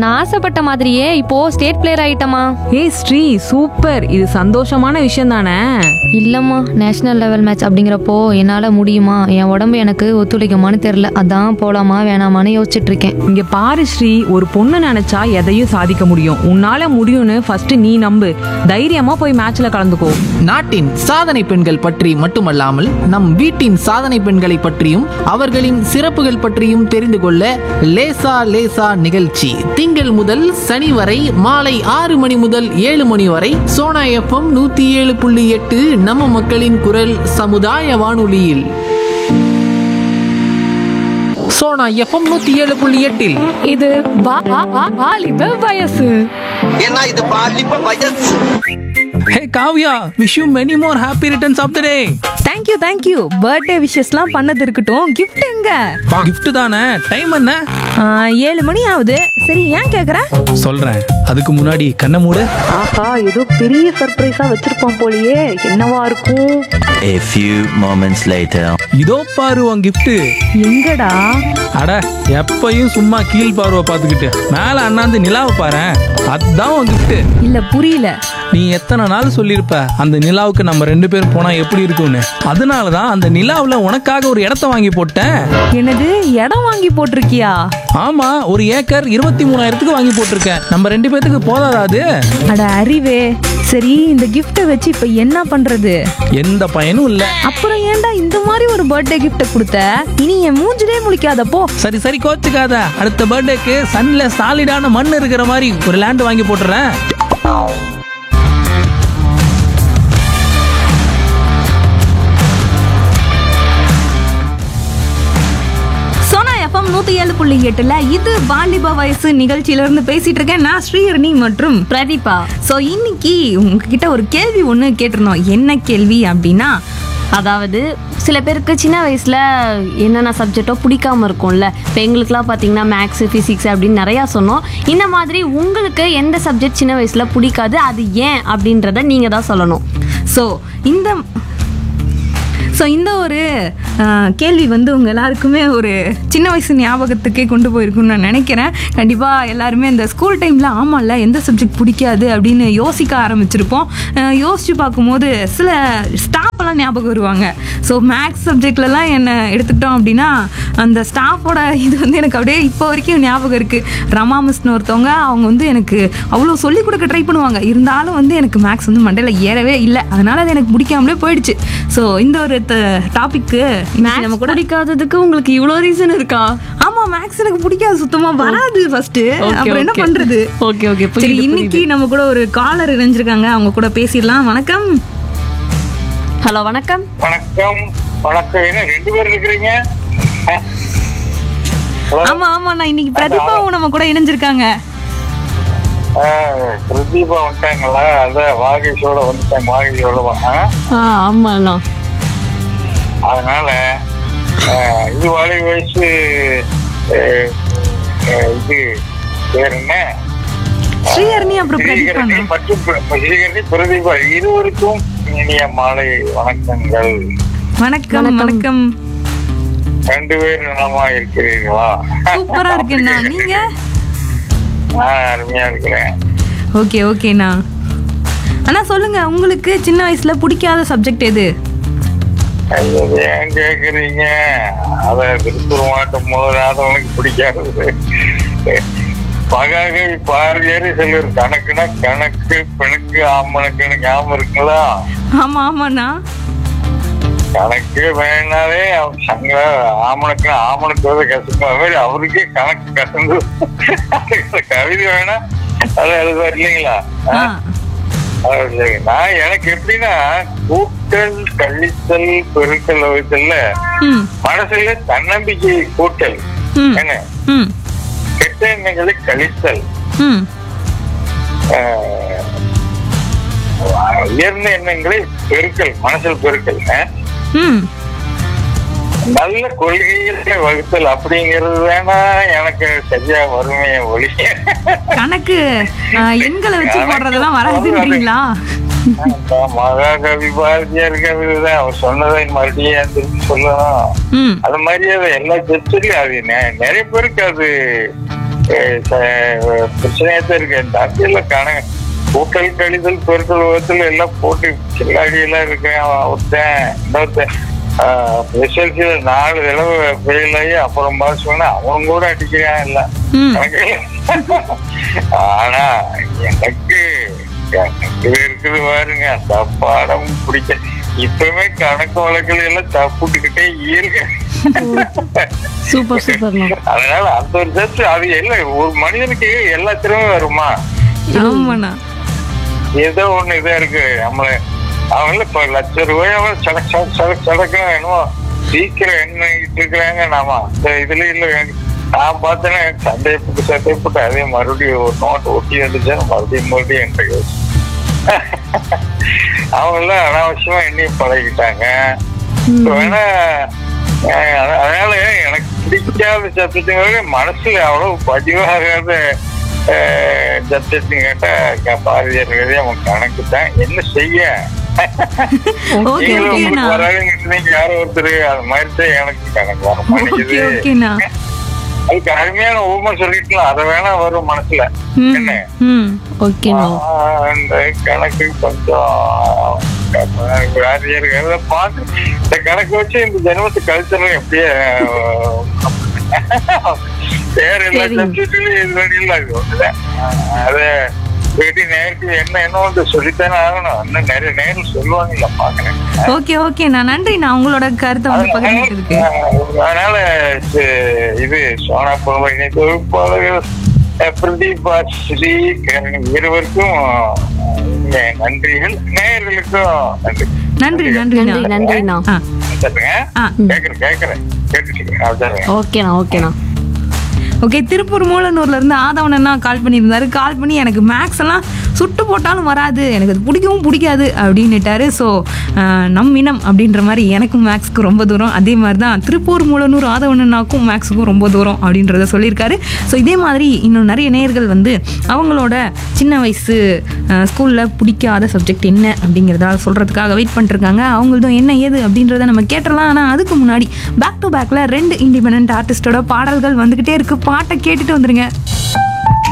நான் ஆசைப்பட்ட மாதிரியே இப்போ ஸ்டேட் பிளேயர் ஆயிட்டமா ஏய் ஸ்ரீ சூப்பர் இது சந்தோஷமான விஷயம் தானே இல்லம்மா நேஷனல் லெவல் மேட்ச் அப்படிங்கிறப்போ என்னால முடியுமா என் உடம்பு எனக்கு ஒத்துழைக்குமான்னு தெரியல அதான் போலாமா வேணாமான்னு யோசிச்சுட்டு இருக்கேன் இங்க பாரு ஸ்ரீ ஒரு பொண்ணு நினைச்சா எதையும் சாதிக்க முடியும் உன்னால முடியும்னு ஃபர்ஸ்ட் நீ நம்பு தைரியமா போய் மேட்ச்ல கலந்துக்கோ நாட்டின் சாதனை பெண்கள் பற்றி மட்டுமல்லாமல் நம் வீட்டின் சாதனை பெண்களை பற்றியும் அவர்களின் சிறப்புகள் பற்றியும் தெரிந்து கொள்ள லேசா லேசா நிகழ்ச்சி திங்கள் முதல் சனி வரை மாலை ஆறு மணி முதல் ஏழு மணி வரை சோனா எஃப்எம் நூத்தி ஏழு புள்ளி எட்டு நம்ம மக்களின் குரல் சமுதாய வானொலியில் சோனா எஃப்எம் நூத்தி ஏழு புள்ளி எட்டில் இது வாலிப வயசு ஏன்னா இது பாலிப்ப வயசு hey Kavya wish you many more happy returns of the day thank you thank you birthday விஷஸ்லாம் பண்ணது இருக்கட்டும் கிஃப்ட் எங்க gift தானே டைம் என்ன ஆ, ஏழு மணி ஆகுது சரி ஏன் கேக்குற சொல்றேன் அதுக்கு முன்னாடி கண்ணை மூடு ஆஹா ஏதோ பெரிய சர்ப்ரைஸா வச்சிருப்பான் போலயே என்னவா இருக்கும் A few moments later. இதோ பாரு உன் gift எங்கடா அட எப்பயும் சும்மா கீழ் பார்வை பார்த்துக்கிட்டு மேல அண்ணாந்து நிலாவை பாரு அதான் உன் gift இல்ல புரியல நீ எத்தனை நாள் சொல்லியிருப்ப அந்த நிலாவுக்கு நம்ம ரெண்டு பேரும் போனா எப்படி இருக்கும்னு அதனால தான் அந்த நிலாவுல உனக்காக ஒரு இடத்த வாங்கி போட்டேன் என்னது இடம் வாங்கி போட்டிருக்கியா ஆமா ஒரு ஏக்கர் இருபத்தி மூணாயிரத்துக்கு வாங்கி போட்டிருக்கேன் நம்ம ரெண்டு பேத்துக்கு போதாதா அது அட அறிவே சரி இந்த கிஃப்ட்டை வச்சு இப்ப என்ன பண்றது எந்த பயனும் இல்ல அப்புறம் ஏன்டா இந்த மாதிரி ஒரு பர்த்டே கிஃப்ட கொடுத்த இனி என் மூஞ்சிலே முழிக்காத போ சரி சரி கோச்சுக்காத அடுத்த பர்த்டேக்கு சன்ல சாலிடான மண் இருக்கிற மாதிரி ஒரு லேண்ட் வாங்கி போட்டுறேன் சோனா எஃப்எம் நூத்தி ஏழு புள்ளி எட்டுல இது வாலிப வயசு நிகழ்ச்சியில இருந்து பேசிட்டு இருக்கேன் நான் ஸ்ரீஹரணி மற்றும் பிரதீபா சோ இன்னைக்கு உங்ககிட்ட ஒரு கேள்வி ஒண்ணு கேட்டிருந்தோம் என்ன கேள்வி அப்படின்னா அதாவது சில பேருக்கு சின்ன வயசில் என்னென்ன சப்ஜெக்டோ பிடிக்காம இருக்கும்ல இப்போ எங்களுக்குலாம் பார்த்தீங்கன்னா மேக்ஸு ஃபிசிக்ஸ் அப்படின்னு நிறையா சொன்னோம் இந்த மாதிரி உங்களுக்கு எந்த சப்ஜெக்ட் சின்ன வயசில் பிடிக்காது அது ஏன் அப்படின்றத நீங்கள் தான் சொல்லணும் ஸோ இந்த ஸோ இந்த ஒரு அஹ், கேள்வி வந்து உங்கள் எல்லாருக்குமே ஒரு சின்ன வயசு ஞாபகத்துக்கே கொண்டு போயிருக்குன்னு நான் நினைக்கிறேன் கண்டிப்பாக எல்லாருமே இந்த ஸ்கூல் டைமில் ஆமாம்ல எந்த சப்ஜெக்ட் பிடிக்காது அப்படின்னு யோசிக்க ஆரம்பிச்சிருப்போம் அஹ், யோசிச்சு பார்க்கும்போது சில ஸ்டாஃபெல்லாம் ஞாபகம் வருவாங்க ஸோ மேக்ஸ் சப்ஜெக்ட்லலாம் என்ன எடுத்துக்கிட்டோம் அப்படின்னா அந்த ஸ்டாஃபோட இது வந்து எனக்கு அப்படியே இப்போ வரைக்கும் ஞாபகம் இருக்குது ரமா மிஸ்னு ஒருத்தவங்க அவங்க வந்து எனக்கு அவ்வளோ சொல்லிக் கொடுக்க ட்ரை பண்ணுவாங்க இருந்தாலும் வந்து எனக்கு மேக்ஸ் வந்து மண்டையில் ஏறவே இல்லை அதனால அது எனக்கு பிடிக்காமலே போயிடுச்சு ஸோ இந்த ஒரு டாபிக்கு நம்ம மேக்ஸ் கூட பிடிக்காததுக்கு உங்களுக்கு இவ்வளோ ரீசன் இருக்கா ஆமா மேக்ஸ் எனக்கு பிடிக்காது சுத்தமா வராது ஃபர்ஸ்ட் அப்புறம் என்ன okay. பண்றது Okay, okay, புரியுது, சரி இன்னைக்கு நம்ம கூட ஒரு காலர் இணைஞ்சிருக்காங்க அவங்க கூட பேசிடலாம் வணக்கம் ஹலோ வணக்கம் வணக்கம் வணக்கம் என்ன ரெண்டு பேர் இருக்கிறீங்க அஹ். Hello? ஆமா ஆமா நான் இன்னைக்கு பிரதீபாவும் நம்ம கூட இணைஞ்சிருக்காங்க அஹ், பிரதீபா வந்துட்டாங்களா அதான் வாகேஷோட வந்துட்டாங்க வாகேஷோட வா- அஹ். ஆ ஆமாண்ணா அதனால அஹ், இது வாழை வயசு அஹ், அஹ், இது பேர் என்ன ஸ்ரீஹரணி அப்புறம் பிரதீபா ஸ்ரீகரணி மற்றும் பிர- ஸ்ரீகரணி பிரதீபா இருவருக்கும் இனிய மாலை வணக்கங்கள் வணக்கம் வணக்கம் ரெண்டு பேரும் நலமா இருக்கிறீர்களா சூப்பரா இருக்குண்ணா நீங்க நான் அருமையா இருக்கிறேன் ஓகே ஓகேண்ணா அண்ணா சொல்லுங்க உங்களுக்கு சின்ன வயசுல பிடிக்காத சப்ஜெக்ட் எது ஐயோ, ஏன் கேக்குறீங்க அத திருப்பூர் மாவட்டம் முதலாதவனுக்கு பிடிக்காது பகாகை பார்வையாரு சிலர் கணக்குனா கணக்கு பிணக்கு ஆமணக்குன்னு ஞாபகம் இருக்குங்களா ஆமா ஆமாண்ணா கணக்கு வேணாலே அவர் சங்க ஆமணக்குனா ஆமணக்கு வந்து கசக்குமா மாதிரி அவருக்கே கணக்கு கசந்து கவிதை வேணா அதை எழுதுவார் இல்லைங்களா ஆ அது சரி. நான் எனக்கு எப்படின்னா கூட்டல் கழித்தல் பெருக்கல் வகுத்தல்ல ம் மனசுல தன்னம்பிக்கை கூட்டல் ம் என்ன ம் கெட்ட எண்ணங்களை கழித்தல் ம் ஆஹ், உயர்ந்த எண்ணங்களை பெருக்கல் மனசில் பெருக்கல் ஆஹ். ம் நல்ல கொள்கைகளை வகுத்தல் அப்படிங்கிறது வேணா எனக்கு சரியா வருமே ஒளி கணக்கு ஆ, எண்களை வச்சு போடுறதெல்லாம் வராதுன்றீங்களா மகாகவி பாரதியார் கவிதை அவர் சொன்னதை மறுபடியும் ஏன் திருப்பி சொல்லணும் ம் அது மாதிரி அது எல்லா சர்ச்சிலையும் அது நெ- நிறைய பேருக்கு அது அஹ் ச- பிரச்சனையா தான் இருக்கு இந்த அரசியல்ல கண கூட்டல் கழிதல் பெருத்தல் விதத்துல எல்லாம் போட்டு கில்லாடி எல்லாம் இருக்கேன் அவன் ஒருத்தன் இன்னொருத்தன் எஸ்எல்சியில நாலு தடவை ஃபெயில் ஆகி அப்புறம் பாஸ் பண்ண அவன் கூட அடிக்கிறான் இல்ல ம். எனக்கு ஆனா எனக்கு எனக்கு இருக்குது பாருங்க அந்த பாடம் பிடிக்க இப்பவே கணக்கு வழக்குல எல்லாம் தப்புட்டுக்கிட்டே இருக்கேன் சூப்பர் சூப்பர்ண்ணா அதனால அந்த ஒரு ஜஸ்ட் அது என்ன ஒரு மனிதனுக்கு எல்லா திறமையும் வருமா ஆமாண்ணா ஏதோ ஒண்ணு இதா இருக்கு நம்மள அவங்கள இப்ப லட்ச ரூபாய் அவன் சடக் சடக் சடக் சடக்குன்னு என்னமோ சீக்கிரம் எண்ணிட்டு இருக்கிறாங்க நாம அந்த இதுல இல்ல எனக்கு நான் பார்த்தேன்னா சண்டையை போட்டு சண்டையை போட்டு அதே மறுபடியும் ஒரு நோட் ஒட்டி வந்துச்சா மறுபடியும் மறுபடியும் என்கிட்ட யோசிச்சு அவங்க எல்லாம் அனாவசியமா எண்ணி பழகிட்டாங்க இப்ப வேணா அஹ் அத- அதனால எனக்கு பிடிக்காத சப்ஜெக்டுங்கிறது மனசுல அவ்வளவு பதிவாகாத சப்ஜெக்ட் கேட்டா க- பாரதியார் எழுதி அவன் கணக்கு தான் என்ன செய்ய ஓகே நீங்களும் ஓகேண்ணா உங்களுக்கு வராதுன்னு நீங்க யாரோ ஒருத்தர் அது மாதிரி தான் எனக்கு கணக்கு வர ஓகே மாட்டேங்குது ஓகேண்ணா அதுக்கு அருமையான ஊமை சொல்லிட்டுலாம் அதை வேணா வரும் மனசுல ம் என்ன ம் ஓகேண்ணா ஆஹ் இந்த கணக்கு கொஞ்சம் வாரியார்கள் பார்த்து இந்த கணக்கு வச்சு இந்த ஜென்மத்தை கழிச்சிடலாம் எப்படியே வேற எல்லா சரிங்க. சப்ஜெக்ட்லயும் இது வழியில் அது ஒண்ணுதான் அதை போயிட்டு நேருக்கு என்ன என்ன வந்து சொல்லித்தானே ஆகணும் இன்னும் நிறைய நேரம் சொல்லுவாங்கல்ல பாக்குறேன் ஓகே ஓகேண்ணா நன்றிண்ணா உங்களோட கருத்தை வந்து பகிர்ந்துருக்கு அதனால இது- இது சோனா பொருளை தொகுப்பாளர்கள் அஹ், பிரதீபா ஸ்ரீ கரண் இருவருக்கும் அஹ், நன்றிகள் நேயர்களுக்கும் நன்றி நன்றி நன்றிண்ணா நன்றி நன்றிண்ணா ஆ சரிங்க ஆ. கேக்குறேன் கேக்குறேன் கேட்டுட்டு இருக்கேன் அதுதாங்க ஓகேண்ணா ஓகேண்ணா ஓகே திருப்பூர் மூலனூர்ல இருந்து ஆதவனண்ணா கால் பண்ணியிருந்தாரு கால் பண்ணி எனக்கு மேக்ஸ் எல்லாம் சுட்டு போட்டாலும் வராது எனக்கு அது பிடிக்கவும் பிடிக்காது அப்படின்னுட்டாரு ஸோ நம் இனம் அப்படின்ற மாதிரி எனக்கும் மேக்ஸ்க்கு ரொம்ப தூரம் அதே மாதிரி தான் திருப்பூர் மூலனூர் ஆதவனண்ணாக்கும் மேக்ஸுக்கும் ரொம்ப தூரம் அப்படின்றத சொல்லியிருக்காரு ஸோ இதே மாதிரி இன்னும் நிறைய நேயர்கள் வந்து அவங்களோட சின்ன வயசு ஸ்கூலில் பிடிக்காத சப்ஜெக்ட் என்ன அப்படிங்கிறத சொல்கிறதுக்காக வெயிட் பண்ணிருக்காங்க அவங்களதும் என்ன ஏது அப்படின்றத நம்ம கேட்டுடலாம் ஆனால் அதுக்கு முன்னாடி பேக் டு பேக்கில் ரெண்டு இண்டிபெண்ட் ஆர்டிஸ்டோட பாடல்கள் வந்துக்கிட்டே இருக்கு பாட்டை கேட்டுட்டு வந்துருங்க